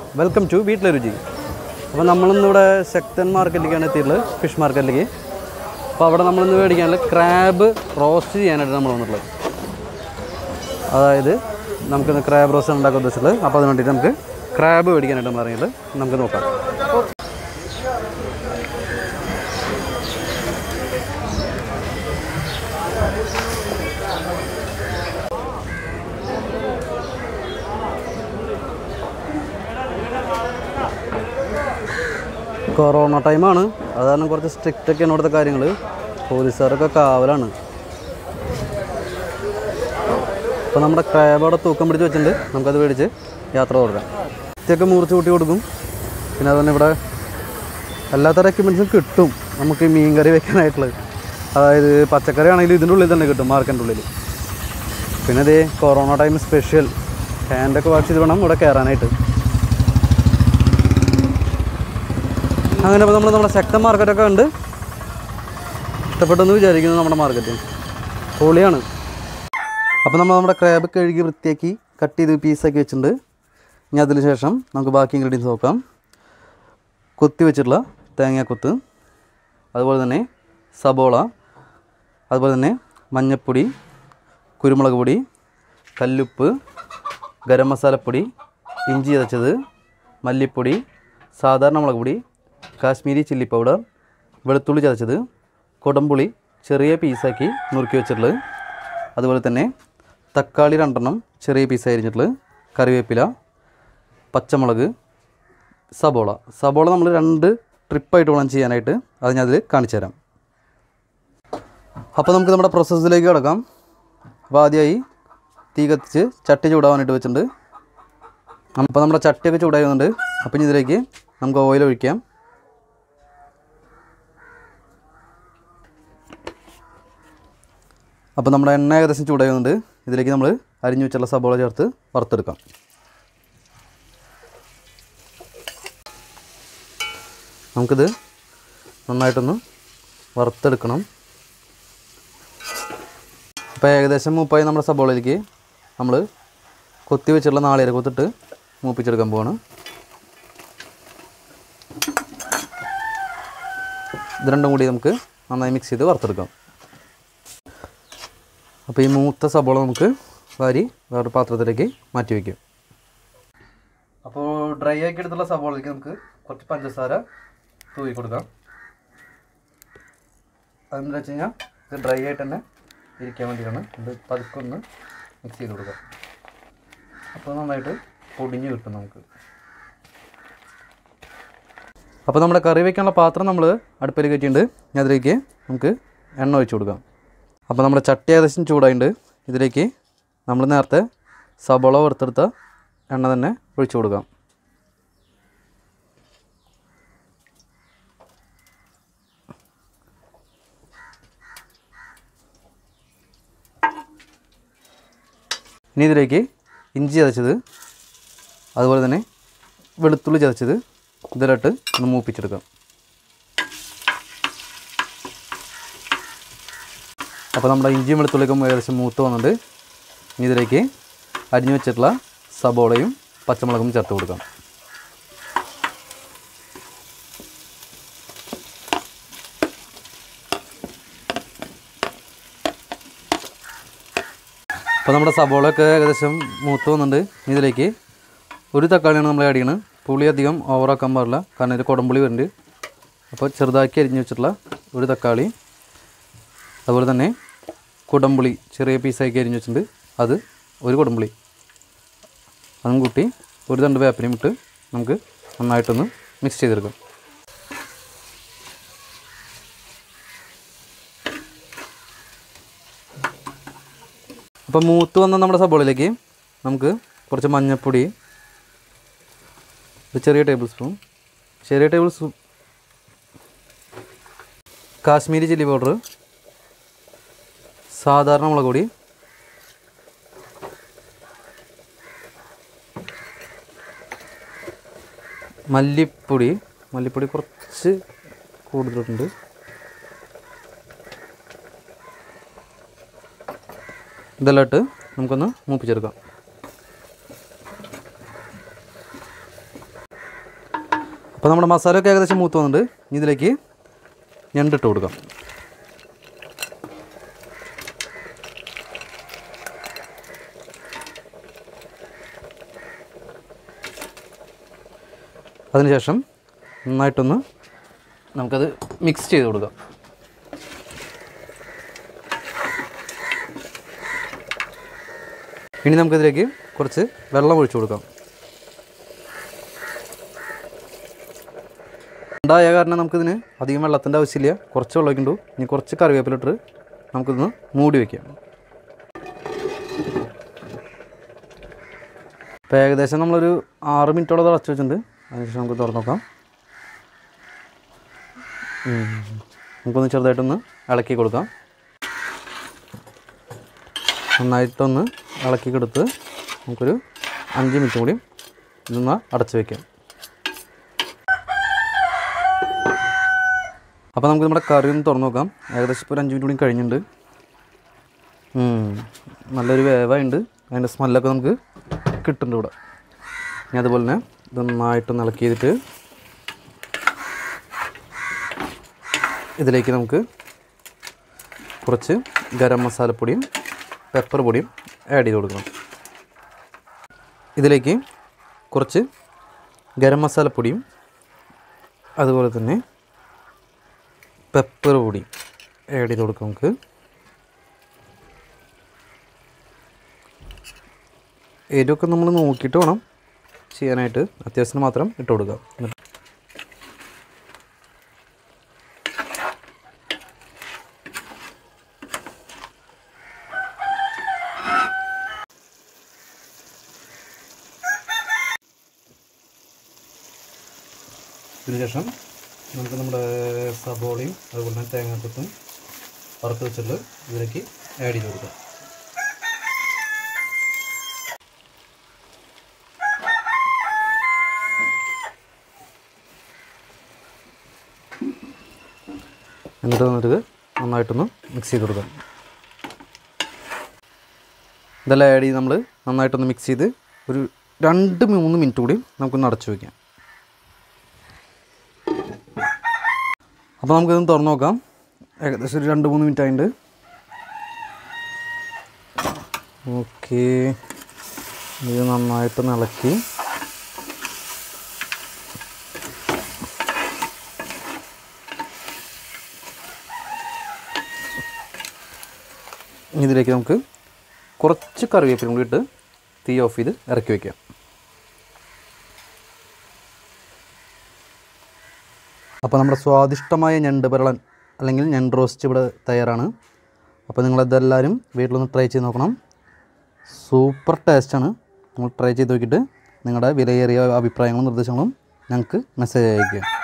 Welcome to വീട്ടിലെ രുചി അപ്പോൾ നമ്മളിന്നിവിടെ ശക്തൻ മാർക്കറ്റിലേക്കാണ് എത്തിയിട്ടുള്ളത് ഫിഷ് മാർക്കറ്റിലേക്ക് അപ്പോൾ അവിടെ നമ്മളിന്ന് മേടിക്കാനുള്ള ക്രാബ് റോസ്റ്റ് ചെയ്യാനായിട്ട് നമ്മൾ വന്നിട്ടുള്ളത് അതായത് നമുക്കിന്ന് ക്രാബ് റോസ്റ്റ് ഉണ്ടാക്കാൻ ഉദ്ദേശിച്ചുള്ളത് അപ്പോൾ അതിന് വേണ്ടിയിട്ട് നമുക്ക് ക്രാബ് മേടിക്കാനായിട്ട് നമ്മൾ ഇറങ്ങിയിട്ട് നമുക്ക് നോക്കാം കൊറോണ ടൈമാണ് അത് കാരണം കുറച്ച് സ്ട്രിക്റ്റ് ഒക്കെയാണ് ഇവിടുത്തെ കാര്യങ്ങൾ പോലീസുകാരൊക്കെ കാവലാണ് അപ്പോൾ നമ്മുടെ ക്രാബ് അവിടെ തൂക്കം പിടിച്ച് വെച്ചിട്ടുണ്ട് നമുക്കത് മേടിച്ച് യാത്ര തുടരാം ഇതൊക്കെ മുറിച്ച് കൂട്ടി കൊടുക്കും പിന്നെ അതുതന്നെ ഇവിടെ എല്ലാത്തരം എക്യുപ്മെൻസും കിട്ടും നമുക്ക് ഈ മീൻ കറി വെക്കാനായിട്ടുള്ളത് അതായത് പച്ചക്കറി ആണെങ്കിലും ഇതിൻ്റെ ഉള്ളിൽ തന്നെ കിട്ടും മാർക്കറ്റിൻ്റെ ഉള്ളിൽ പിന്നെ ഇതേ കൊറോണ ടൈം സ്പെഷ്യൽ ഹാൻഡൊക്കെ വാഷ് ചെയ്ത് വേണം ഇവിടെ കയറാനായിട്ട് അങ്ങനെ ഇപ്പോൾ നമ്മൾ നമ്മുടെ ശക്തൻ മാർക്കറ്റൊക്കെ ഉണ്ട് ഇഷ്ടപ്പെട്ടെന്ന് വിചാരിക്കുന്നു നമ്മുടെ മാർക്കറ്റ് പൊളിയാണ് അപ്പോൾ നമ്മൾ നമ്മുടെ ക്രാബ് കഴുകി വൃത്തിയാക്കി കട്ട് ചെയ്ത് പീസാക്കി വെച്ചിട്ടുണ്ട് ഇനി അതിന് ശേഷം നമുക്ക് ബാക്കി ഇൻഗ്രീഡിയൻസ് നോക്കാം കൊത്തി വെച്ചിട്ടുള്ള തേങ്ങാക്കൊത്ത് അതുപോലെ തന്നെ സബോള അതുപോലെ തന്നെ മഞ്ഞൾപ്പൊടി കുരുമുളക് പൊടി കല്ലുപ്പ് ഗരം മസാലപ്പൊടി ഇഞ്ചി ചതച്ചത് മല്ലിപ്പൊടി സാധാരണ മുളക് പൊടി കാശ്മീരി ചില്ലി പൗഡർ വെളുത്തുള്ളി ചതച്ചത് കൊടംപുളി ചെറിയ പീസാക്കി നുറുക്കി വെച്ചിട്ടുള്ളത് അതുപോലെ തന്നെ തക്കാളി രണ്ടെണ്ണം ചെറിയ പീസായി അരിഞ്ഞിട്ടുള്ളത് കറിവേപ്പില പച്ചമുളക് സബോള സബോള നമ്മൾ രണ്ട് ട്രിപ്പായിട്ട് വേണം ചെയ്യാനായിട്ട് അത് ഞാൻ അതിൽ കാണിച്ചു തരാം അപ്പോൾ നമുക്ക് നമ്മുടെ പ്രോസസ്സിലേക്ക് കിടക്കാം അപ്പോൾ ആദ്യമായി തീ കത്തിച്ച് ചട്ടി ചൂടാവാനായിട്ട് വെച്ചിട്ടുണ്ട് അപ്പോൾ നമ്മുടെ ചട്ടിയൊക്കെ ചൂടായി വന്നിട്ടുണ്ട് അപ്പോൾ ഇനി ഇതിലേക്ക് നമുക്ക് ഓയിൽ ഒഴിക്കാം അപ്പോൾ നമ്മുടെ എണ്ണ ഏകദേശം ചൂടായി വന്നിട്ടുണ്ട് ഇതിലേക്ക് നമ്മൾ അരിഞ്ഞു വെച്ചുള്ള സബോള ചേർത്ത് വറുത്തെടുക്കാം നമുക്കിത് നന്നായിട്ടൊന്ന് വറുത്തെടുക്കണം അപ്പോൾ ഏകദേശം മൂപ്പായി നമ്മുടെ സബോളയിലേക്ക് നമ്മൾ കൊത്തി വെച്ചുള്ള നാളികേര കൊത്തിട്ട് മൂപ്പിച്ചെടുക്കാൻ പോവാണ് ഇത് രണ്ടും കൂടി നമുക്ക് നന്നായി മിക്സ് ചെയ്ത് വറുത്തെടുക്കാം അപ്പോൾ ഈ മൂത്ത സബോള നമുക്ക് വാരി വേറൊരു പാത്രത്തിലേക്ക് മാറ്റി വയ്ക്കും അപ്പോൾ ഡ്രൈ ആക്കി എടുത്തുള്ള സബോളയ്ക്ക് നമുക്ക് കുറച്ച് പഞ്ചസാര തൂക്കി കൊടുക്കാം അതെന്താ വെച്ച് കഴിഞ്ഞാൽ ഇത് ഡ്രൈ ആയിട്ട് തന്നെ ഇരിക്കാൻ വേണ്ടിയിട്ടാണ് ഇത് പതുക്കൊന്ന് മിക്സ് ചെയ്ത് കൊടുക്കാം അപ്പോൾ നന്നായിട്ട് പൊടിഞ്ഞ് കിട്ടും നമുക്ക് അപ്പോൾ നമ്മുടെ കറി വയ്ക്കാനുള്ള പാത്രം നമ്മൾ അടുപ്പിൽ കയറ്റിയിട്ടുണ്ട് ഇനി അതിലേക്ക് നമുക്ക് എണ്ണ ഒഴിച്ച് കൊടുക്കാം അപ്പോൾ നമ്മുടെ ചട്ടി ഏകദേശം ചൂടായിട്ടുണ്ട് ഇതിലേക്ക് നമ്മൾ നേരത്തെ സബോള വറുത്തെടുത്ത എണ്ണ തന്നെ ഒഴിച്ചു കൊടുക്കാം ഇനി ഇതിലേക്ക് ഇഞ്ചി ചതച്ചത് അതുപോലെ തന്നെ വെളുത്തുള്ളി ചതച്ചത് ഇതിലിട്ട് ഒന്ന് മൂപ്പിച്ചെടുക്കാം അപ്പോൾ നമ്മുടെ ഇഞ്ചിയും വെളുത്തുള്ളിക്കും ഏകദേശം മൂത്ത് വന്നിട്ട് ഇനി ഇതിലേക്ക് അരിഞ്ഞു വെച്ചിട്ടുള്ള സബോളയും പച്ചമുളകും ചേർത്ത് കൊടുക്കാം അപ്പോൾ നമ്മുടെ സബോളയൊക്കെ ഏകദേശം മൂത്ത് വന്നിട്ടുണ്ട് ഇനി ഇതിലേക്ക് ഒരു തക്കാളിയാണ് നമ്മൾ ആഡ് ചെയ്യണത് പുളി അധികം ഓവറാക്കാൻ പാടില്ല കാരണം ഇത് കുടംപുളി വരുന്നുണ്ട് അപ്പോൾ ചെറുതാക്കി അരിഞ്ഞു വെച്ചിട്ടുള്ള ഒരു തക്കാളി അതുപോലെ തന്നെ കുടംപുളി ചെറിയ പീസാക്കി അരിഞ്ഞു വെച്ചിട്ടുണ്ട് അത് ഒരു കുടംപുളി അതും കൂട്ടി ഒരു തണ്ട് വേപ്പിനും ഇട്ട് നമുക്ക് നന്നായിട്ടൊന്ന് മിക്സ് ചെയ്തെടുക്കാം അപ്പോൾ മൂത്ത് വന്ന നമ്മുടെ സബോളയിലേക്ക് നമുക്ക് കുറച്ച് മഞ്ഞൾപ്പൊടി ഒരു ചെറിയ ടേബിൾ സ്പൂൺ ചെറിയ tablespoon Kashmiri chilli powder സാധാരണ മുളക് പൊടി മല്ലിപ്പൊടി മല്ലിപ്പൊടി കുറച്ച് കൂടുതലുണ്ട് ഇതെല്ലാം ഇട്ട് നമുക്കൊന്ന് മൂപ്പിച്ചെടുക്കാം അപ്പോൾ നമ്മുടെ മസാലയൊക്കെ ഏകദേശം മൂത്ത് വന്നിട്ടുണ്ട് ഇനി ഇതിലേക്ക് ഞണ്ടിട്ട് കൊടുക്കാം അതിനുശേഷം നന്നായിട്ടൊന്ന് നമുക്കത് മിക്സ് ചെയ്ത് കൊടുക്കാം ഇനി നമുക്കിതിലേക്ക് കുറച്ച് വെള്ളം ഒഴിച്ചു കൊടുക്കാം ഉണ്ടായ കാരണം നമുക്കിതിന് അധികം വെള്ളത്തിൻ്റെ ആവശ്യമില്ല കുറച്ച് വെള്ളമൊക്കെ ഉണ്ടു ഇനി കുറച്ച് കറിവേപ്പിലിട്ട് നമുക്കിതൊന്ന് മൂടി വയ്ക്കാം ഇപ്പോൾ ഏകദേശം നമ്മളൊരു ആറ് മിനിറ്റോളം തിളച്ച് വെച്ചിട്ടുണ്ട് അതിനുശേഷം നമുക്ക് തുറന്ന് നോക്കാം ഉം. നമുക്കൊന്ന് ചെറുതായിട്ടൊന്ന് ഇളക്കി കൊടുക്കാം നന്നായിട്ടൊന്ന് ഇളക്കി കൊടുത്ത് നമുക്കൊരു അഞ്ച് മിനിറ്റ് കൂടി ഇതൊന്ന് അടച്ച് വയ്ക്കാം അപ്പോൾ നമുക്ക് നമ്മുടെ കറി ഒന്ന് തുറന്ന് നോക്കാം ഏകദേശം ഇപ്പോൾ ഒരു അഞ്ച് മിനിറ്റ് കൂടി കഴിഞ്ഞിട്ടുണ്ട് ഉം. നല്ലൊരു വേവായുണ്ട് അതിൻ്റെ സ്മെല്ലൊക്കെ നമുക്ക് കിട്ടുന്നുണ്ട് ഇവിടെ ഇനി അതുപോലെ തന്നെ ഇത് നന്നായിട്ടൊന്ന് ഇളക്കി ചെയ്തിട്ട് ഇതിലേക്ക് നമുക്ക് കുറച്ച് ഗരം മസാലപ്പൊടിയും പെപ്പർ പൊടിയും ആഡ് ചെയ്ത് കൊടുക്കണം ഇതിലേക്ക് കുറച്ച് ഗരം മസാലപ്പൊടിയും അതുപോലെ തന്നെ പെപ്പർ പൊടി ആഡ് ചെയ്ത് കൊടുക്കാം നമുക്ക് എരിവൊക്കെ നമ്മൾ നോക്കിയിട്ട് വേണം ചെയ്യാനായിട്ട് അത്യാവശ്യത്തിന് മാത്രം ഇട്ട് കൊടുക്കാം എന്നിട്ട് ഇതിനുശേഷം നമുക്ക് നമ്മുടെ സബോളയും അതുപോലെ തന്നെ തേങ്ങാക്കൊത്തും വറുത്ത് വെച്ചിട്ട് ഇതിലേക്ക് ആഡ് ചെയ്ത് കൊടുക്കാം എന്നിട്ട് വന്നിട്ട് ഇത് നന്നായിട്ടൊന്ന് മിക്സ് ചെയ്ത് കൊടുക്കാം ഇതെല്ലാം ആഡ് ചെയ്ത് നമ്മൾ നന്നായിട്ടൊന്ന് മിക്സ് ചെയ്ത് ഒരു രണ്ട് മൂന്ന് മിനിറ്റ് കൂടി നമുക്കൊന്ന് അടച്ചു വയ്ക്കാം അപ്പോൾ നമുക്കിതൊന്ന് തുറന്ന് നോക്കാം ഏകദേശം ഒരു രണ്ട് മൂന്ന് മിനിറ്റ് ആയിട്ടുണ്ട് ഓക്കെ ഇത് നന്നായിട്ടൊന്ന് ഇളക്കി ഇനി ഇതിലേക്ക് നമുക്ക് കുറച്ച് കറിവേപ്പിലും കൂടി ഇട്ട് തീ ഓഫ് ചെയ്ത് ഇറക്കി വയ്ക്കാം അപ്പോൾ നമ്മുടെ സ്വാദിഷ്ടമായ ഞണ്ട് പരളൻ അല്ലെങ്കിൽ ഞണ്ട് റോസ്റ്റ് ഇവിടെ തയ്യാറാണ് അപ്പോൾ നിങ്ങളതെല്ലാവരും വീട്ടിലൊന്ന് ട്രൈ ചെയ്ത് നോക്കണം സൂപ്പർ ടേസ്റ്റാണ് നിങ്ങൾ ട്രൈ ചെയ്ത് നോക്കിയിട്ട് നിങ്ങളുടെ വിലയേറിയ അഭിപ്രായങ്ങളും നിർദ്ദേശങ്ങളും ഞങ്ങൾക്ക് മെസ്സേജ് അയയ്ക്കുക